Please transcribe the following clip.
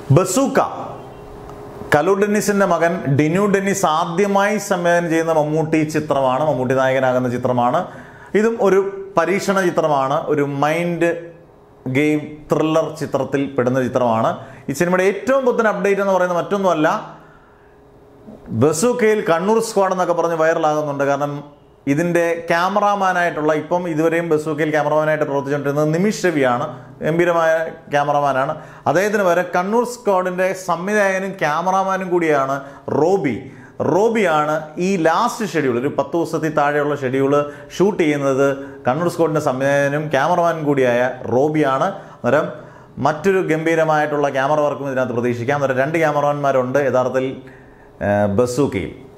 bazooka കലു ഡെന്നിസിന്റെ മകൻ ഡിനു Dennis ആദ്യമായി സംവേദനം ചെയ്യുന്ന മമ്മൂട്ടി ചിത്രമാണ് മമ്മൂട്ടി നായകനാകുന്ന ചിത്രമാണ് ഇതും ഒരു പരീക്ഷണ ചിത്രമാണ് ഒരു മൈൻഡ് ഗെയിം ത്രില്ലർ ചിത്രത്തിൽ പെടുന്ന ചിത്രമാണ് ഈ സിനിമയുടെ ഏറ്റവും പുത്തൻ അപ്ഡേറ്റ് എന്ന് പറയുന്നത് മറ്റൊന്നുമല്ല ബസൂക്കയിൽ കണ്ണൂർ സ്ക്വാഡ് എന്നൊക്കെ പറഞ്ഞ് വൈറലാകുന്നുണ്ട് കാരണം ഇതിൻ്റെ ക്യാമറാമാനായിട്ടുള്ള ഇപ്പം ഇതുവരെയും ബസൂക്കയിൽ ക്യാമറാമാനായിട്ട് പ്രവർത്തിച്ചുകൊണ്ടിരുന്നത് നിമിഷ് രവിയാണ് ഗംഭീരമായ ക്യാമറാമാനാണ് അദ്ദേഹത്തിന് വരെ കണ്ണൂർ സ്ക്വാഡിൻ്റെ സംവിധായകനും ക്യാമറാമാനും കൂടിയാണ് റോബി റോബിയാണ് ഈ ലാസ്റ്റ് ഷെഡ്യൂൾ ഒരു പത്ത് ദിവസത്തിൽ താഴെയുള്ള ഷെഡ്യൂൾ ഷൂട്ട് ചെയ്യുന്നത് കണ്ണൂർ സ്ക്വാഡിൻ്റെ സംവിധായകനും ക്യാമറമാനും കൂടിയായ റോബിയാണ് അന്നേരം മറ്റൊരു ഗംഭീരമായിട്ടുള്ള ക്യാമറ വർക്കും ഇതിനകത്ത് പ്രതീക്ഷിക്കാം അന്നേരം രണ്ട് ക്യാമറമാന്മാരുണ്ട് യഥാർത്ഥത്തിൽ ബസൂക്കയിൽ